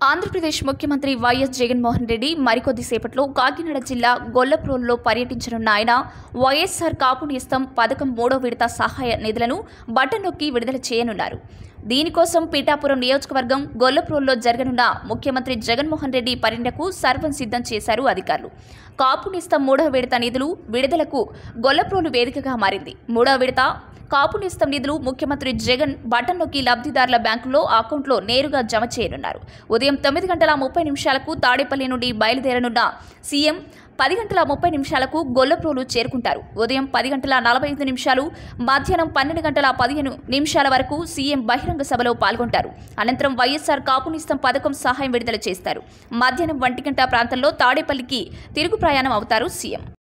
ఆంధ్రప్రదేశ్ ముఖ్యమంత్రి వైఎస్ జగన్మోహన్ రెడ్డి మరికొద్ది సేపట్లో కాకినాడ జిల్లా గొల్లప్రోలులో పర్యటించనున్న ఆయన వైఎస్ఆర్ కాపు నేస్తం పథకం మూడో విడత సహాయ నిధులను బటన్ నొక్కి విడుదల చేయనున్నారు దీనికోసం పీఠాపురం నియోజకవర్గం గొల్లప్రోలులో జరగనున్న ముఖ్యమంత్రి జగన్మోహన్ రెడ్డి పర్యటనకు సర్వం సిద్ధం చేశారు అధికారులు కాపు నేస్తం మూడో విడత నిధులు విడుదలకు గొల్లప్రోలు వేదికగా మారింది మూడో విడత కాపు నేస్తం నిధులు ముఖ్యమంత్రి జగన్ బటన్ నొక్కి లబ్ధిదారుల బ్యాంకులో అకౌంట్లో నేరుగా జమ చేయనున్నారు ఉదయం తొమ్మిది గంటల ముప్పై నిమిషాలకు తాడేపల్లి నుండి బయలుదేరనున్న సీఎం పది గంటల ముప్పై నిమిషాలకు గొల్లప్రోలు చేరుకుంటారు ఉదయం పది గంటల నలభై ఐదు నిమిషాలు మధ్యాహ్నం పన్నెండు గంటల పదిహేను నిమిషాల వరకు సీఎం బహిరంగ సభలో పాల్గొంటారు అనంతరం వైఎస్ఆర్ కాపునిస్తం పథకం సహాయం విడుదల చేస్తారు మధ్యాహ్నం ఒంటి గంట ప్రాంతంలో తాడేపల్లికి తిరుగు ప్రయాణం అవుతారు సీఎం